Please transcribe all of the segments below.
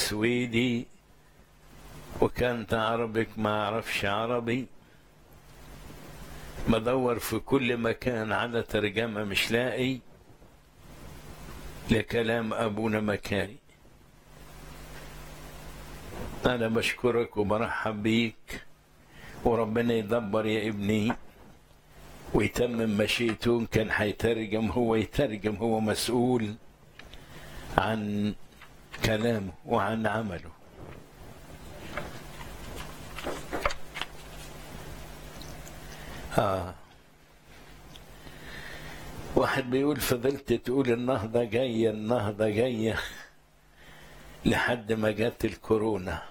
سويدي وكانت عربك ما اعرفش عربي بدور في كل مكان على ترجمة مش لاقي لكلام أبونا مكاري أنا بشكرك وبرحب بيك وربنا يدبر يا ابني ويتمم مشيئته إن كان هيترجم هو يترجم هو مسؤول عن كلامه وعن عمله آه واحد بيقول فضلت تقول النهضة جاية النهضة جاية لحد ما جت الكورونا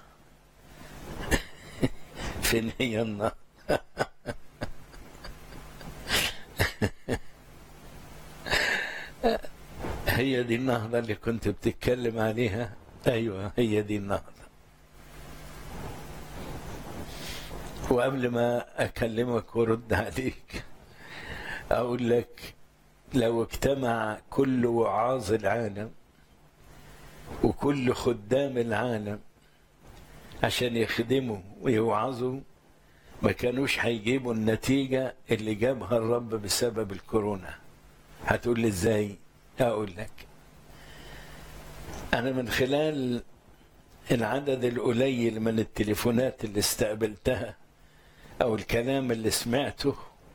فين هي النهضة هي دي النهضة اللي كنت بتتكلم عليها أيوة هي دي النهضة وقبل ما أكلمك وأرد عليك أقول لك لو اجتمع كل وعاظ العالم وكل خدام العالم عشان يخدموا ويوعظوا ما كانوش هيجيبوا النتيجة اللي جابها الرب بسبب الكورونا هتقول لي ازاي اقول لك انا من خلال العدد القليل من التليفونات اللي استقبلتها او الكلام اللي سمعته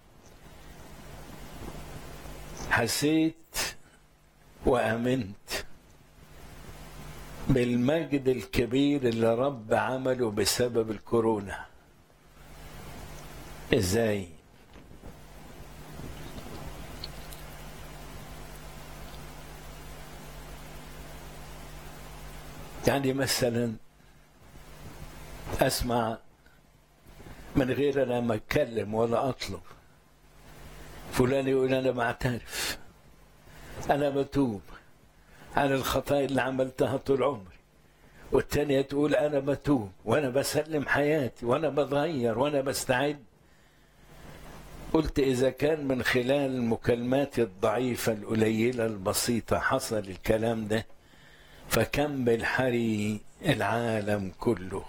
حسيت وامنت بالمجد الكبير اللي رب عمله بسبب الكورونا ازاي يعني مثلا اسمع من غير انا ما اتكلم ولا اطلب فلان يقول انا بعترف انا بتوب عن الخطايا اللي عملتها طول عمري والتانية تقول أنا بتوب وأنا بسلم حياتي وأنا بتغير وأنا بستعد قلت إذا كان من خلال مكالماتي الضعيفة القليلة البسيطة حصل الكلام ده فكم بالحري العالم كله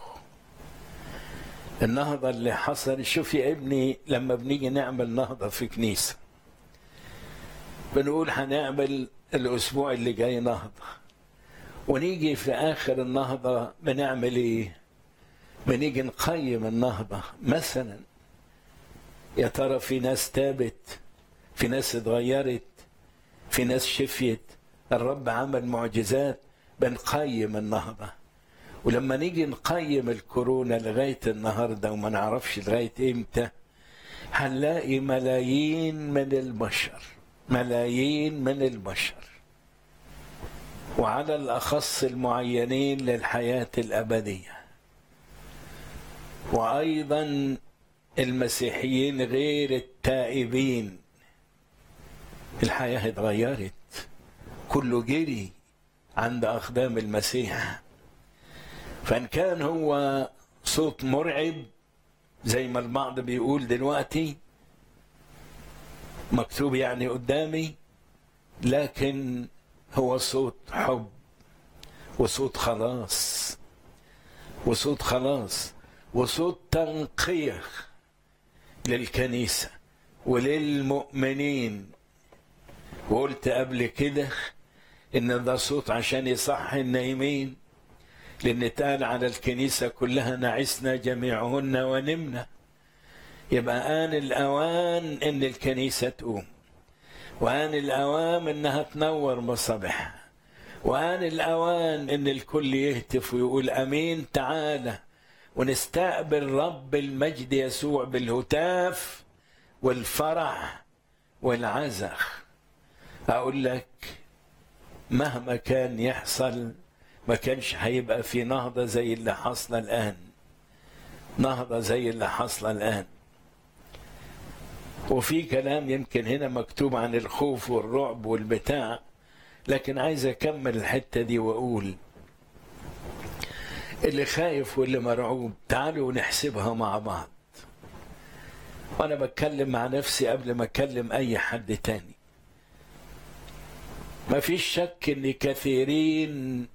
النهضة اللي حصل شوف يا ابني لما بنيجي نعمل نهضة في كنيسة بنقول هنعمل الأسبوع اللي جاي نهضة ونيجي في آخر النهضة بنعمل إيه؟ بنيجي نقيم النهضة مثلا يا ترى في ناس تابت في ناس اتغيرت في ناس شفيت الرب عمل معجزات بنقيم النهضة ولما نيجي نقيم الكورونا لغاية النهاردة وما نعرفش لغاية إمتى هنلاقي ملايين من البشر ملايين من البشر وعلى الأخص المعينين للحياة الأبدية وأيضا المسيحيين غير التائبين الحياة اتغيرت كله جري عند أقدام المسيح فإن كان هو صوت مرعب زي ما البعض بيقول دلوقتي مكتوب يعني قدامي لكن هو صوت حب وصوت خلاص وصوت خلاص وصوت تنقية للكنيسة وللمؤمنين وقلت قبل كده ان ده صوت عشان يصحي النايمين لان اتقال على الكنيسة كلها نعسنا جميعهن ونمنا يبقى آن الأوان إن الكنيسة تقوم وآن الأوان إنها تنور مصابيحها وآن الأوان إن الكل يهتف ويقول أمين تعالى ونستقبل رب المجد يسوع بالهتاف والفرح والعزخ أقول لك مهما كان يحصل ما كانش هيبقى في نهضة زي اللي حصل الآن نهضة زي اللي حصل الآن وفي كلام يمكن هنا مكتوب عن الخوف والرعب والبتاع لكن عايز أكمل الحتة دي وأقول اللي خايف واللي مرعوب تعالوا نحسبها مع بعض وأنا بتكلم مع نفسي قبل ما أكلم أي حد تاني ما فيش شك ان كثيرين